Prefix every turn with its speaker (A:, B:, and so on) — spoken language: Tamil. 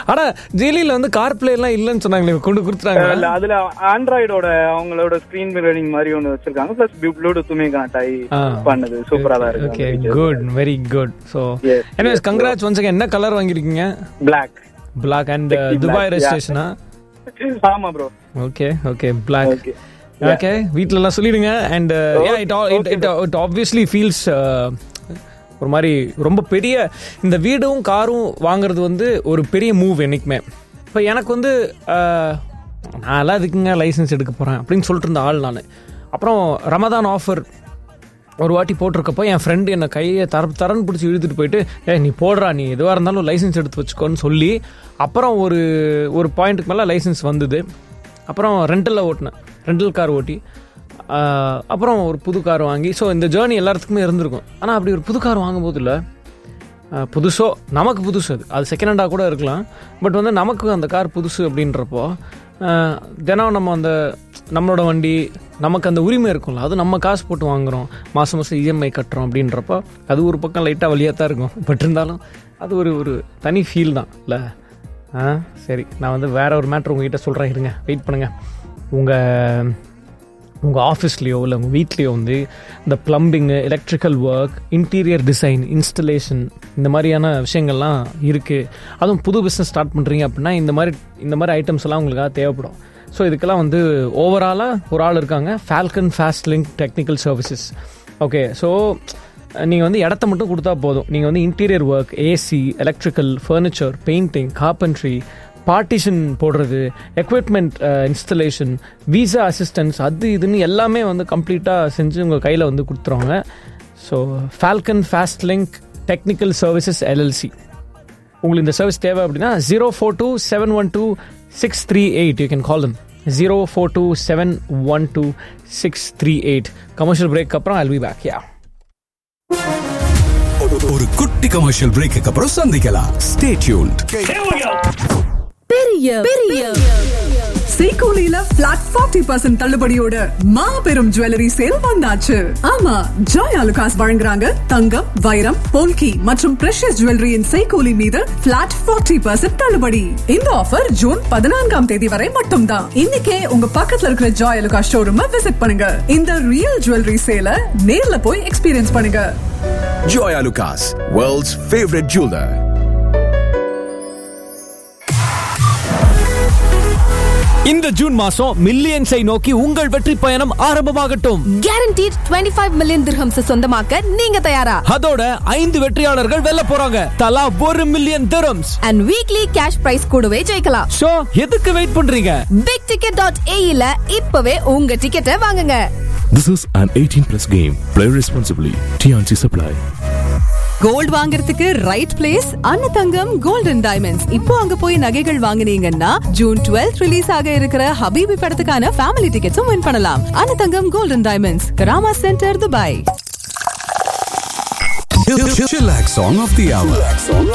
A: ஆனா ஜெயிலில வந்து கார் பிளே எல்லாம் இல்லைன்னு சொன்னாங்களே கொண்டு கொடுத்துட்டாங்க
B: இல்ல, அதுல ஆண்ட்ராய்டோட அவங்களோட ஸ்கிரீன் மிரரிங் மாதிரி ஒன்னு வச்சிருக்காங்க பிளஸ் ப்ளூடூத்துமே கனெக்ட் ஆகி
A: ஆ.
B: பண்ணது சூப்பரா தான்
A: ஓகே
B: இருக்கு
A: good very good so
B: Yes,
A: anyways congrats once என்ன கலர் வாங்கியிருக்கீங்க
B: black
A: black and
B: Sexy black,
A: Dubai
B: yeah.
A: ரெஜிஸ்ட்ரேஷனா
B: ஆமா bro
A: okay okay black
B: okay
A: okay வீட்ல எல்லாம் சொல்லிடுங்க and it it it obviously feels ஒரு மாதிரி ரொம்ப பெரிய இந்த வீடும் காரும் வாங்குறது வந்து ஒரு பெரிய மூவ் என்னைக்குமே இப்போ எனக்கு வந்து uh, நான்லாம் அதுக்குங்க லைசன்ஸ் எடுக்க போகிறேன் அப்படின்னு சொல்லிட்டு இருந்த ஆள் நான் அப்புறம் ரமதான் ஆஃபர் ஒரு வாட்டி போட்டிருக்கப்போ என் ஃப்ரெண்டு என்னை கையை தர தரன்னு பிடிச்சி இழுத்துட்டு போயிட்டு ஏ நீ போடுறா நீ எதுவாக இருந்தாலும் லைசன்ஸ் எடுத்து வச்சுக்கோன்னு சொல்லி அப்புறம் ஒரு ஒரு பாயிண்ட்டுக்கு மேலே லைசன்ஸ் வந்தது அப்புறம் ரெண்டலில் ஓட்டினேன் ரெண்டல் கார் ஓட்டி ஆஹ், அப்புறம் ஒரு புது கார் வாங்கி ஸோ இந்த ஜேர்னி எல்லாத்துக்குமே இருந்திருக்கும் ஆனால் அப்படி ஒரு புது கார் வாங்கும்போது இல்லை ஆஹ், புதுசோ நமக்கு புதுசு அது அது செகண்ட் ஹேண்டாக கூட இருக்கலாம் பட் வந்து நமக்கு அந்த கார் புதுசு அப்படின்றப்போ ஆஹ், தினம் நம்ம அந்த நம்மளோட வண்டி நமக்கு அந்த உரிமை இருக்கும்ல அது நம்ம காசு போட்டு வாங்குறோம் மாதம் மாதம் இஎம்ஐ கட்டுறோம் அப்படின்றப்போ அது ஒரு பக்கம் லைட்டாக வழியாக தான் இருக்கும் பட் இருந்தாலும் அது ஒரு ஒரு தனி ஃபீல் தான் இல்லை ஆ சரி நான் வந்து வேற ஒரு மேட்ரு உங்ககிட்ட சொல்கிறேன் இருங்க வெயிட் பண்ணுங்கள் உங்கள் உங்கள் ஆஃபீஸ்லேயோ இல்லை உங்கள் வீட்லேயோ வந்து இந்த plumbing electrical work interior design installation இந்த மாதிரியான விஷயங்கள்லாம் இருக்குது அதுவும் புது பிஸ்னஸ் ஸ்டார்ட் பண்ணுறீங்க அப்படின்னா இந்த மாதிரி இந்த மாதிரி ஐட்டம்ஸ் எல்லாம் உங்களுக்காக தேவைப்படும் ஸோ இதுக்கெல்லாம் வந்து ஓவராலாக ஒரு ஆள் இருக்காங்க falcon fast link technical services okay so நீங்கள் வந்து இடத்த மட்டும் கொடுத்தா போதும் நீங்கள் வந்து interior work AC electrical furniture painting carpentry partition போடுறது எக்யூப்மெண்ட் இன்ஸ்டலேஷன் விசா அசிஸ்டன்ஸ் அது இதுன்னு எல்லாமே வந்து கம்ப்ளீட்டாக செஞ்சு உங்கள் கையில் வந்து கொடுத்துருவாங்க so falcon fast link technical services LLC உங்களுக்கு இந்த சர்வீஸ் தேவை அப்படின்னா zero four two seven one two six three eight you can call them zero four two seven one two six three eight commercial break அப்புறம் ஐல் பி பேக் யா
C: ஒரு குட்டி கமர்ஷியல் பிரேக்கு அப்புறம் சந்திக்கலாம் ஸ்டே டியூன்ட்
D: பெரிய பெரிய
E: செய்கூலியில பிளாட் ஃபார்ட்டி பர்சன்ட் தள்ளுபடியோட மாபெரும் ஜுவல்லரி சேல் வந்தாச்சு ஆமா ஜாய் அலுகாஸ் வழங்குறாங்க தங்கம் வைரம் போல்கி மற்றும் பிரஷஸ் ஜுவல்லரியின் செய்கூலி மீது பிளாட் ஃபார்ட்டி பர்சன்ட் தள்ளுபடி இந்த ஆஃபர் ஜூன் பதினான்காம் தேதி வரை மட்டும்தான் இன்னைக்கே உங்க பக்கத்துல இருக்கிற ஜாய் அலுகாஸ் ஷோரூம் விசிட் பண்ணுங்க இந்த ரியல் ஜுவல்லரி சேல நேர்ல போய் எக்ஸ்பீரியன்ஸ் பண்ணுங்க
C: Joy Lucas, world's favorite jeweler.
A: இந்த ஜூன் மாசம் மில்லியன்ஸை நோக்கி உங்கள் வெற்றி பயணம் ஆரம்பமாகட்டும்
D: கேரண்டீட் 25 மில்லியன் திர்ஹம்ஸ் சொந்தமாக்க நீங்க தயாரா
A: அதோட ஐந்து வெற்றியாளர்கள் வெல்ல போறாங்க தலா ஒரு million dirhams
D: and weekly cash prize கூடவே ஜெயிக்கலாம்
A: சோ எதுக்கு வெயிட் பண்றீங்க
D: பிக் டிக்கெட் டாட் ஏஇல இப்பவே உங்க டிக்கெட்டை வாங்குங்க
F: This is an 18 plus game. Play responsibly. TNC Supply.
E: Gold வாங்குறதுக்கு right place Annathangam golden diamonds இப்போ அங்க போய் நகைகள் வாங்குனீங்கன்னா ஜூன் 12 ரிலீஸ் ஆக இருக்கிற ஹபீபி படத்துக்கான ஃபேமிலி டிக்கெட்ஸும் வின் பண்ணலாம் Annathangam golden diamonds Karama centre Dubai
C: Chillax song of the hour.